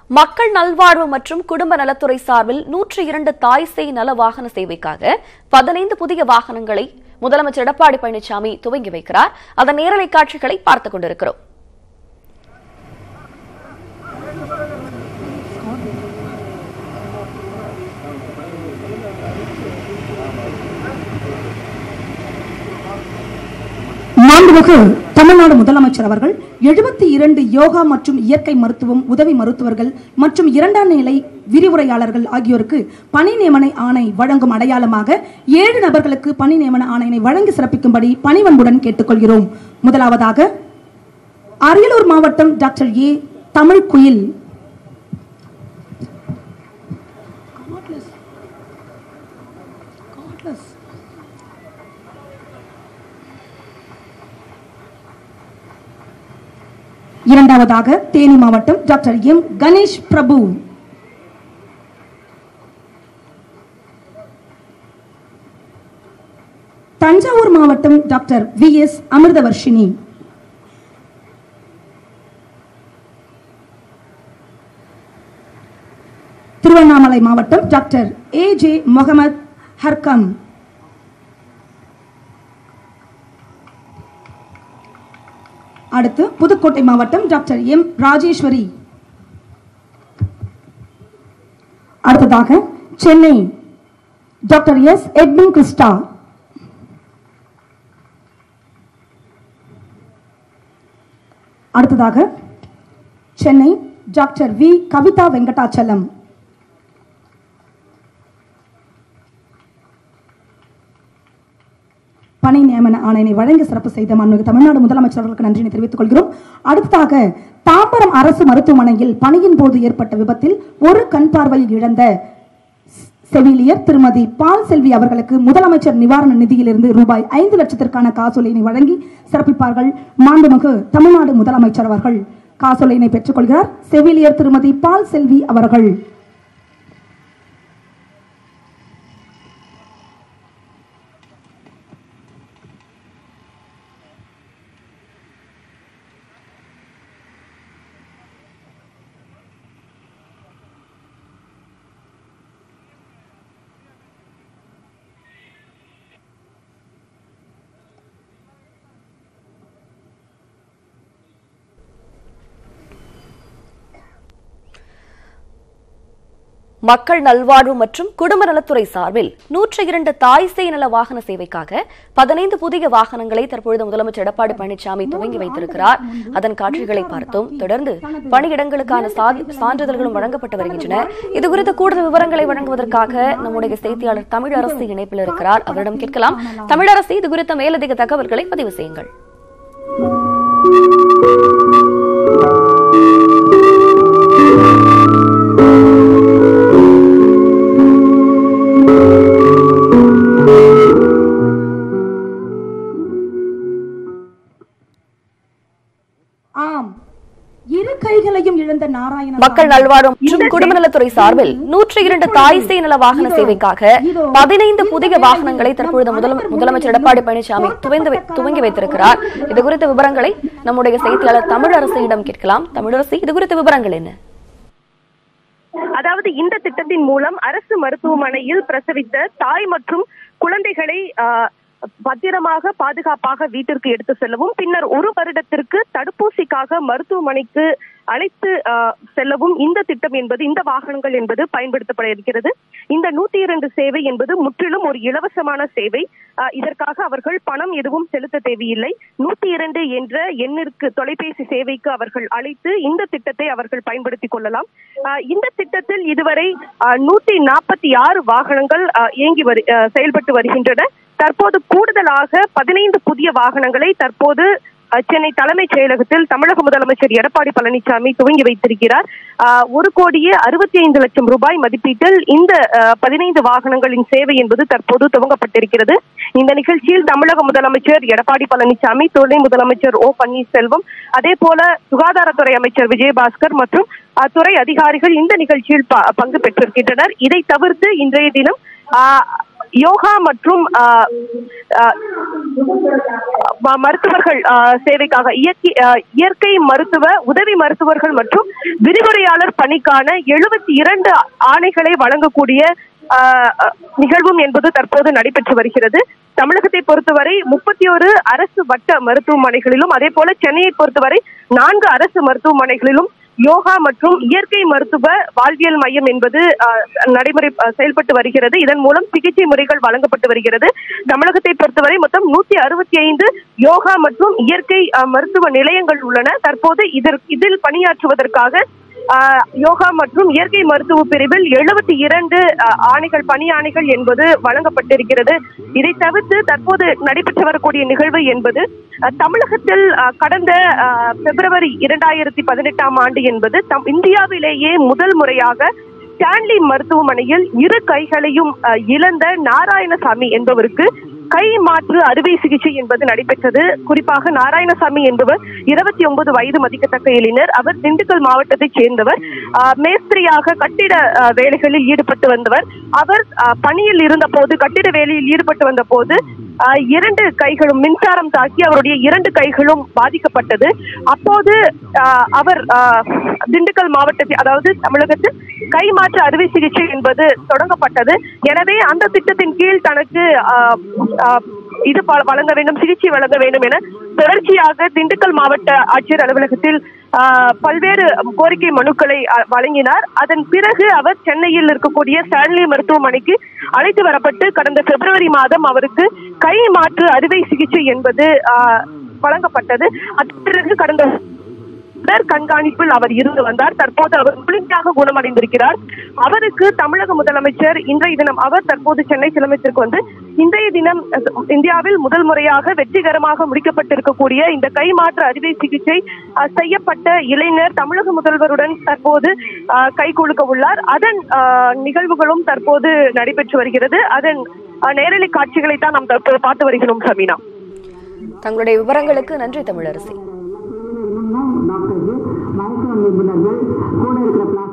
மக்கள் நல்வாழ்வு மற்றும் குடும்ப நலத்துறை சார்பில் நூற்றி இரண்டு தாய் சேய் நல வாகன சேவைக்காக பதினைந்து புதிய வாகனங்களை முதலமைச்சர் எடப்பாடி பழனிசாமி துவங்கி வைக்கிறார் அதன் நேரலை காட்சிகளை பார்த்துக் கொண்டிருக்கிறோம் மாண்புமிகு தமிழ்நாடு முதலமைச்சர் அவர்கள் எழுபத்தி இரண்டு யோகா மற்றும் இயற்கை மருத்துவம் உதவி மருத்துவர்கள் மற்றும் இரண்டாம் நிலை விரிவுரையாளர்கள் ஆகியோருக்கு பணி நியமன ஆணை வழங்கும் அடையாளமாக ஏழு நபர்களுக்கு பணி நியமன ஆணையினை வழங்கி சிறப்பிக்கும்படி பணிவன்புடன் கேட்டுக்கொள்கிறோம் முதலாவதாக அரியலூர் மாவட்டம் டாக்டர் ஏ தமிழ் குயில் இரண்டாவதாக தேனி மாவட்டம் டாக்டர் எம் கணேஷ் பிரபு தஞ்சாவூர் மாவட்டம் doctor V S Amirthavarshini Tiruvannamalai மாவட்டம் doctor A J Mohammed Harkam அடுத்து புதுக்கோட்டை மாவட்டம் டாக்டர் எம் ராஜேஸ்வரி அடுத்ததாக சென்னை டாக்டர் எஸ் எட்வின் கிறிஸ்டா அடுத்ததாக சென்னை டாக்டர் வி கவிதா வெங்கடாச்சலம் பணி நியமன ஆணையினை வழங்கி சிறப்பு செய்த மாண்புமிகு தமிழ்நாடு முதலமைச்சர் அவர்களுக்கு நன்றினை தெரிவித்துக் கொள்கிறோம் அடுத்ததாக தாம்பரம் அரசு மருத்துவமனையில் பணியின் போது ஏற்பட்ட விபத்தில் ஒரு கண் பார்வையில் இழந்த செவிலியர் திருமதி பால் செல்வி அவர்களுக்கு முதலமைச்சர் நிவாரண நிதியிலிருந்து ரூபாய் ஐந்து லட்சத்திற்கான காசோலையினை வழங்கி சிறப்பிப்பார்கள் மாண்புமிகு தமிழ்நாடு முதலமைச்சர் அவர்கள் காசோலையினை பெற்றுக்கொள்கிறார் செவிலியர் திருமதி பால் செல்வி அவர்கள் மக்கள் நல்வாழ்வு மற்றும் குடும்ப நலத்துறை சார்பில் நூற்றி இரண்டு தாய் சேய் நல வாகன சேவைக்காக பதினைந்து புதிய வாகனங்களை தற்பொழுது முதலமைச்சர் எடப்பாடி பழனிசாமி துவங்கி வைத்திருக்கிறார் அதன் காட்சிகளை பார்த்தோம் தொடர்ந்து பணியிடங்களுக்கான சாதி- சான்றிதழ்களும் வழங்கப்பட்டு வருகின்றன இதுகுறித்த கூடுதல் விவரங்களை வழங்குவதற்காக நம்முடைய செய்தியாளர் தமிழரசு இணைப்பில் இருக்கிறார் அவரிடம் கேட்கலாம் தமிழரசு இது குறித்த மேலதிக தகவல்களை பதிவு செய்யுங்கள் ஆம் இரு கைகளையும் இழந்த நாராயண மக்கள் நல்வாழ்வு மற்றும் குடும்ப நலத்துறை சார்பில் நூற்றி இரண்டு தாய் சேய் நல வாகன சேவைக்காக பதினைந்து புதிய வாகனங்களை தற்பொழுது முதலம்- முதலமைச்சர் எடப்பாடி பழனிசாமி துவந்து வை- துவங்கி வைத்திருக்கிறார் இது குறித்த விவரங்களை நம்முடைய செய்தியாளர் தமிழரசியிடம் கேட்கலாம் தமிழரசி இது குறித்த விவரங்கள் என்ன அதாவது இந்த திட்டத்தின் மூலம் அரசு மருத்துவமனையில் பிரசவித்த தாய் மற்றும் குழந்தைகளை ஆஹ், பத்திரமாக பாதுகாப்பாக வீட்டிற்கு எடுத்து செல்லவும் பின்னர் ஒரு வருடத்திற்கு தடுப்பூசிக்காக மருத்துவமனைக்கு அழைத்து ஆஹ், செல்லவும் இந்த திட்டம் என்பது இந்த வாகனங்கள் என்பது பயன்படுத்தப்பட இருக்கிறது இந்த நூத்தி இரண்டு சேவை என்பது முற்றிலும் ஒரு இலவசமான சேவை ஆஹ், இதற்காக அவர்கள் பணம் எதுவும் செலுத்த தேவையில்லை நூத்தி இரண்டு என்ற எண்ணிற்கு தொலைபேசி சேவைக்கு அவர்கள் அழைத்து இந்த திட்டத்தை அவர்கள் பயன்படுத்திக் கொள்ளலாம் ஆஹ், இந்த திட்டத்தில் இதுவரை நூத்தி நாற்பத்தி ஆறு வாகனங்கள் ஆஹ், இயங்கி வரு ஆஹ், செயல்பட்டு வருகின்றன தற்போது கூடுதலாக பதினைந்து புதிய வாகனங்களை தற்போது அஹ், சென்னை தலைமைச் செயலகத்தில் தமிழக முதலமைச்சர் எடப்பாடி பழனிசாமி துவங்கி வைத்திருக்கிறார் ஆஹ், ஒரு கோடியே அறுபத்தி ஐந்து லட்சம் ரூபாய் மதிப்பீட்டில் இந்த ஆஹ், பதினைந்து வாகனங்களின் சேவை என்பது தற்போது துவங்கப்பட்டிருக்கிறது இந்த நிகழ்ச்சியில் தமிழக முதலமைச்சர் எடப்பாடி பழனிசாமி துணை முதலமைச்சர் ஓ பன்னீர்செல்வம் அதே போல சுகாதாரத்துறை அமைச்சர் விஜயபாஸ்கர் மற்றும் அத்துறை அதிகாரிகள் இந்த நிகழ்ச்சியில் ப- பங்கு பெற்றிருக்கின்றனர் இதை தவிர்த்து இன்றைய தினம் ஆஹ், யோகா மற்றும் ஆ, ஆ, ம- மருத்துவர்கள் ஆ, சேவைக்காக இயற்கை ஆ, இயற்கை மருத்துவ உதவி மருத்துவர்கள் மற்றும் விரிவுரையாளர் பணிக்கான எழுபத்தி இரண்டு ஆணைகளை வழங்கக்கூடிய ஆ, ஆ, நிகழ்வும் என்பது தற்போது நடைபெற்று வருகிறது தமிழகத்தை பொறுத்தவரை முப்பத்தி ஒரு அரசு வட்ட மருத்துவமனைகளிலும் அதே போல சென்னையை பொறுத்தவரை நான்கு அரசு மருத்துவமனைகளிலும் யோகா மற்றும் இயற்கை மருத்துவ வாழ்வியல் மையம் என்பது ஆஹ், நடைமுறை ஆஹ், செயல்பட்டு வருகிறது இதன் மூலம் சிகிச்சை முறைகள் வழங்கப்பட்டு வருகிறது தமிழகத்தை பொறுத்தவரை மொத்தம் நூத்தி அறுபத்தி ஐந்து யோகா மற்றும் இயற்கை ஆஹ், மருத்துவ நிலையங்கள் உள்ளன தற்போது இதற்கு இதில் பணியாற்றுவதற்காக ஆஹ், யோகா மற்றும் இயற்கை மருத்துவ பிரிவில் எழுபத்தி இரண்டு ஆணைகள் பணி ஆணைகள் என்பது வழங்கப்பட்டிருக்கிறது இதை தவிர்த்து தற்போது நடைபெற்று வரக்கூடிய நிகழ்வு என்பது அஹ், தமிழகத்தில் அஹ், கடந்த அஹ், பிப்ரவரி இரண்டாயிரத்தி பதினெட்டாம் ஆண்டு என்பது தம் இந்தியாவிலேயே முதல் முறையாக ஸ்டான்லி மருத்துவமனையில் இரு கைகளையும் அஹ், இழந்த நாராயணசாமி என்பவருக்கு கை மாற்று அறுவை சிகிச்சை என்பது நடைபெற்றது குறிப்பாக நாராயணசாமி என்பவர் இருபத்தி ஒன்பது வயது மதிக்கத்தக்க இளைஞர் அவர் திண்டுக்கல் மாவட்டத்தைச் சேர்ந்தவர் ஆஹ், மேஸ்திரியாக கட்டிட ஆஹ், வேலைகளில் ஈடுபட்டு வந்தவர் அவர் ஆஹ், பணியில் இருந்த போது கட்டிட வேலையில் ஈடுபட்டு வந்த போது ஆஹ், இரண்டு கைகளும் மின்சாரம் தாக்கி அவருடைய இரண்டு கைகளும் பாதிக்கப்பட்டது அப்போது ஆஹ், அவர் ஆஹ், திண்டுக்கல் மாவட்டத்தில் அதாவது தமிழகத்தில் கை மாற்று அறுவை சிகிச்சை என்பது தொடங்கப்பட்டது எனவே அந்த திட்டத்தின் கீழ் தனக்கு ஆஹ், ஆஹ், இது ப- வழங்க வேண்டும் சிகிச்சை வழங்க வேண்டும் என தொடர்ச்சியாக திண்டுக்கல் மாவட்ட ஆட்சியர் அலுவலகத்தில் ஆஹ், பல்வேறு கோரிக்கை மனுக்களை அஹ், வழங்கினார் அதன் பிறகு அவர் சென்னையில் இருக்கக்கூடிய ஸ்டான்லி மருத்துவமனைக்கு அழைத்து வரப்பட்டு கடந்த பிப்ரவரி மாதம் அவருக்கு கை மாற்று அறுவை சிகிச்சை என்பது ஆஹ், வழங்கப்பட்டது அதன் பிறகு கடந்த தொடர் கண்காணிப்பில் அவர் இருந்து வந்தார் தற்போது அவர் முழுமையாக குணமடைந்திருக்கிறார் அவருக்கு தமிழக முதலமைச்சர் இன்றைய தினம் அவர் தற்போது சென்னை தலைமைத்திற்கு வந்து இன்றைய தினம் அஹ், இந்தியாவில் முதல் முறையாக வெற்றிகரமாக முடிக்கப்பட்டிருக்கக்கூடிய இந்த கை மாற்று அறுவை சிகிச்சை அஹ், செய்யப்பட்ட இளைஞர் தமிழக முதல்வருடன் தற்போது அஹ், கை குலுக்க உள்ளார் அதன் அஹ், நிகழ்வுகளும் தற்போது நடைபெற்று வருகிறது அதன் அஹ், நேரலை காட்சிகளை தான் நாம் தற்போது பார்த்து வருகிறோம் சமீனா தங்களுடைய விவரங்களுக்கு நன்றி தமிழரசி டாக்டர்கள் மருத்துவ நிபுணர்கள் கூட இருக்கிற